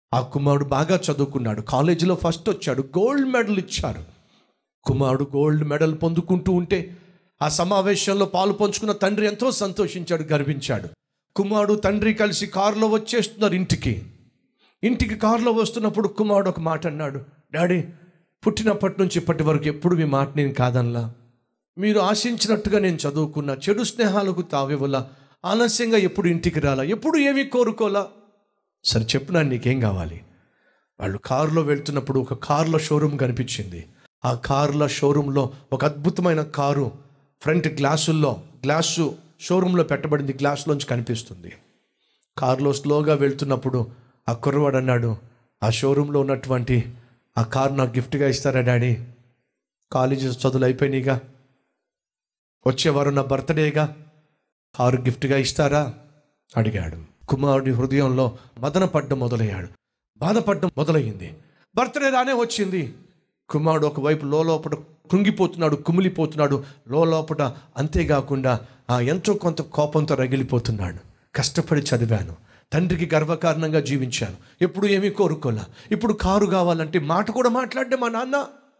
ఆ కుమారుడు బాగా చదువుకున్నాడు కాలేజీలో ఫస్ట్ వచ్చాడు గోల్డ్ మెడల్ ఇచ్చారు కుమారుడు గోల్డ్ మెడల్ పొందుకుంటూ ఉంటే ఆ సమావేశంలో పాలు పంచుకున్న తండ్రి ఎంతో సంతోషించాడు గర్వించాడు కుమారుడు తండ్రి కలిసి కారులో వచ్చేస్తున్నారు ఇంటికి ఇంటికి కారులో వస్తున్నప్పుడు కుమారుడు ఒక మాట అన్నాడు డాడీ పుట్టినప్పటి నుంచి ఇప్పటి వరకు ఎప్పుడు మీ మాట నేను కాదనలా మీరు ఆశించినట్టుగా నేను చదువుకున్నా చెడు స్నేహాలకు తావివ్వలా ఆలస్యంగా ఎప్పుడు ఇంటికి రాలా ఎప్పుడు ఏమీ కోరుకోలా సరే చెప్పు నీకేం కావాలి వాళ్ళు కారులో వెళ్తున్నప్పుడు ఒక కార్ల షోరూమ్ కనిపించింది ఆ కార్ల షోరూంలో ఒక అద్భుతమైన కారు ఫ్రంట్ గ్లాసుల్లో గ్లాసు షోరూంలో పెట్టబడింది గ్లాసులోంచి కనిపిస్తుంది కారులో స్లోగా వెళ్తున్నప్పుడు ఆ కుర్రవాడు అన్నాడు ఆ షోరూంలో ఉన్నటువంటి ఆ కారు నాకు గిఫ్ట్గా ఇస్తారా డాడీ కాలేజీ చదువులు అయిపోయినాయిగా వచ్చేవారు నా బర్త్డేగా కారు గిఫ్ట్గా ఇస్తారా అడిగాడు కుమారుడి హృదయంలో మదన పడ్డం మొదలయ్యాడు బాధపడడం మొదలయ్యింది బర్త్డే రానే వచ్చింది కుమారుడు ఒకవైపు లోపల కృంగిపోతున్నాడు కుమిలిపోతున్నాడు లోపల అంతేకాకుండా ఆ ఎంతో కొంత కోపంతో రగిలిపోతున్నాడు కష్టపడి చదివాను తండ్రికి గర్వకారణంగా జీవించాను ఎప్పుడు ఏమీ కోరుకోలే ఇప్పుడు కారు కావాలంటే మాట కూడా మాట్లాడే మా నాన్న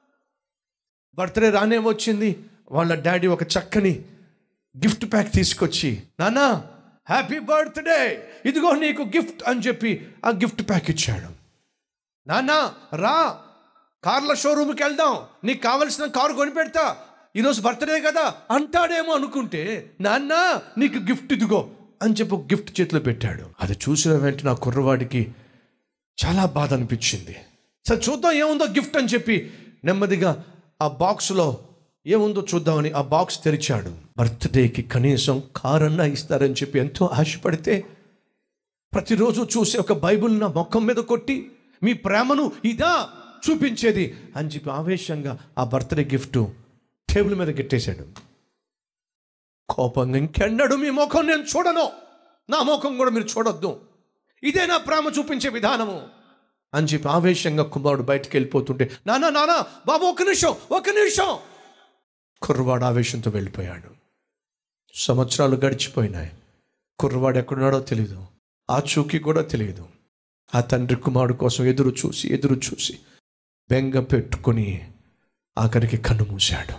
బర్త్డే రానే వచ్చింది వాళ్ళ డాడీ ఒక చక్కని గిఫ్ట్ ప్యాక్ తీసుకొచ్చి నానా హ్యాపీ బర్త్డే ఇదిగో నీకు గిఫ్ట్ అని చెప్పి ఆ గిఫ్ట్ ప్యాక్ ఇచ్చాడు నానా రా కార్ల షోరూమ్కి వెళ్దాం నీకు కావలసిన కారు కొనిపెడతా ఈరోజు బర్త్డే కదా అంటాడేమో అనుకుంటే నాన్న నీకు గిఫ్ట్ ఇదిగో అని చెప్పి ఒక గిఫ్ట్ చేతిలో పెట్టాడు అది చూసిన వెంటనే ఆ కుర్రవాడికి చాలా బాధ అనిపించింది సరే చూద్దాం ఏముందో గిఫ్ట్ అని చెప్పి నెమ్మదిగా ఆ బాక్స్లో ఏముందో చూద్దామని ఆ బాక్స్ తెరిచాడు బర్త్డేకి కనీసం కారన్నా ఇస్తారని చెప్పి ఎంతో ఆశపడితే ప్రతిరోజు చూసే ఒక బైబిల్ నా మొఖం మీద కొట్టి మీ ప్రేమను ఇదా చూపించేది అని చెప్పి ఆవేశంగా ఆ బర్త్డే గిఫ్ట్ టేబుల్ మీద గిట్టేశాడు కోపంగా ఇంకెన్నడు మీ ముఖం నేను చూడను నా ముఖం కూడా మీరు చూడొద్దు ఇదే నా ప్రేమ చూపించే విధానము అని చెప్పి ఆవేశంగా కుమారుడు బయటికి వెళ్ళిపోతుంటే నానా నానా బాబు ఒక నిమిషం ఒక నిమిషం కుర్రవాడు ఆవేశంతో వెళ్ళిపోయాడు సంవత్సరాలు గడిచిపోయినాయి కుర్రవాడు ఎక్కడున్నాడో తెలియదు ఆ చూకి కూడా తెలియదు ఆ తండ్రి కుమారుడు కోసం ఎదురు చూసి ఎదురు చూసి బెంగ పెట్టుకొని ఆఖరికి కన్ను మూశాడు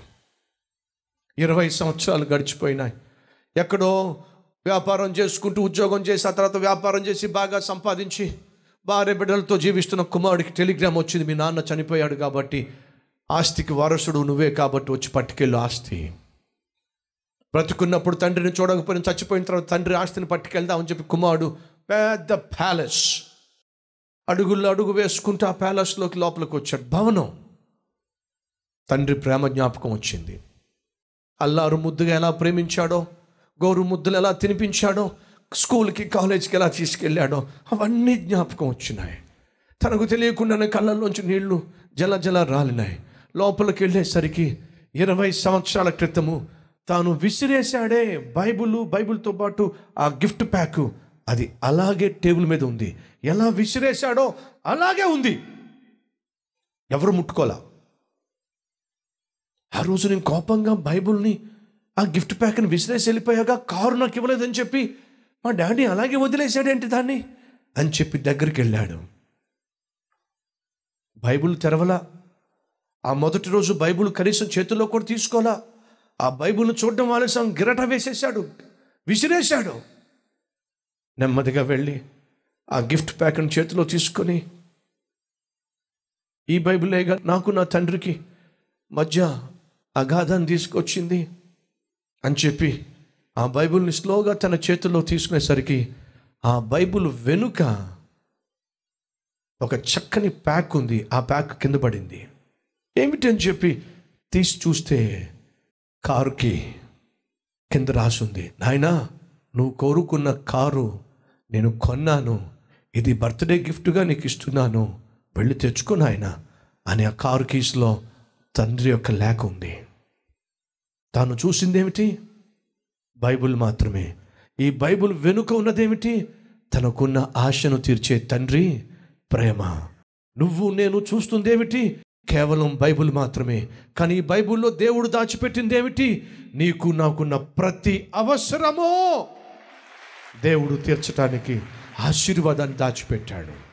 ఇరవై సంవత్సరాలు గడిచిపోయినాయి ఎక్కడో వ్యాపారం చేసుకుంటూ ఉద్యోగం చేసి ఆ తర్వాత వ్యాపారం చేసి బాగా సంపాదించి భార్య బిడ్డలతో జీవిస్తున్న కుమారుడికి టెలిగ్రామ్ వచ్చింది మీ నాన్న చనిపోయాడు కాబట్టి ఆస్తికి వారసుడు నువ్వే కాబట్టి వచ్చి పట్టుకెళ్ళు ఆస్తి బ్రతుకున్నప్పుడు తండ్రిని చూడకపోయిన చచ్చిపోయిన తర్వాత తండ్రి ఆస్తిని పట్టుకెళ్దామని చెప్పి కుమారుడు పెద్ద ప్యాలెస్ అడుగుల్లో అడుగు వేసుకుంటూ ఆ ప్యాలెస్లోకి లోపలికి వచ్చాడు భవనం తండ్రి ప్రేమ జ్ఞాపకం వచ్చింది అల్లారు ముద్దుగా ఎలా ప్రేమించాడో గోరు ముద్దులు ఎలా తినిపించాడో స్కూల్కి కాలేజీకి ఎలా తీసుకెళ్ళాడో అవన్నీ జ్ఞాపకం వచ్చినాయి తనకు తెలియకుండానే కళ్ళల్లోంచి నీళ్లు జల జల రాలినాయి లోపలికి వెళ్ళేసరికి ఇరవై సంవత్సరాల క్రితము తాను విసిరేశాడే బైబుల్ బైబిల్తో పాటు ఆ గిఫ్ట్ ప్యాక్ అది అలాగే టేబుల్ మీద ఉంది ఎలా విసిరేశాడో అలాగే ఉంది ఎవరు ముట్టుకోలా ఆ రోజు నేను కోపంగా బైబుల్ని ఆ గిఫ్ట్ ప్యాక్ని విసిరేసి వెళ్ళిపోయాగా కారు నాకు ఇవ్వలేదని చెప్పి మా డాడీ అలాగే వదిలేశాడేంటి దాన్ని అని చెప్పి దగ్గరికి వెళ్ళాడు బైబుల్ తెరవలా ఆ మొదటి రోజు బైబుల్ కనీసం చేతుల్లో కూడా తీసుకోవాలా ఆ బైబుల్ని చూడడం ఆలస్యం గిరట వేసేశాడు విసిరేశాడు నెమ్మదిగా వెళ్ళి ఆ గిఫ్ట్ ప్యాక్ని చేతిలో తీసుకొని ఈ బైబిలేగా నాకు నా తండ్రికి మధ్య అగాధాన్ని తీసుకొచ్చింది అని చెప్పి ఆ బైబిల్ని స్లోగా తన చేతుల్లో తీసుకునేసరికి ఆ బైబిల్ వెనుక ఒక చక్కని ప్యాక్ ఉంది ఆ ప్యాక్ కింద పడింది ఏమిటని చెప్పి తీసి చూస్తే కారుకి కింద రాసుంది నాయనా నువ్వు కోరుకున్న కారు నేను కొన్నాను ఇది బర్త్డే గిఫ్ట్గా నీకు ఇస్తున్నాను వెళ్ళి తెచ్చుకో నాయనా అని ఆ కారు కీస్లో తండ్రి యొక్క లేఖ ఉంది తాను చూసిందేమిటి బైబిల్ మాత్రమే ఈ బైబిల్ వెనుక ఉన్నదేమిటి తనకున్న ఆశను తీర్చే తండ్రి ప్రేమ నువ్వు నేను చూస్తుందేమిటి కేవలం బైబిల్ మాత్రమే కానీ ఈ బైబిల్లో దేవుడు దాచిపెట్టిందేమిటి నీకు నాకున్న ప్రతి అవసరమో దేవుడు తీర్చడానికి ఆశీర్వాదాన్ని దాచిపెట్టాడు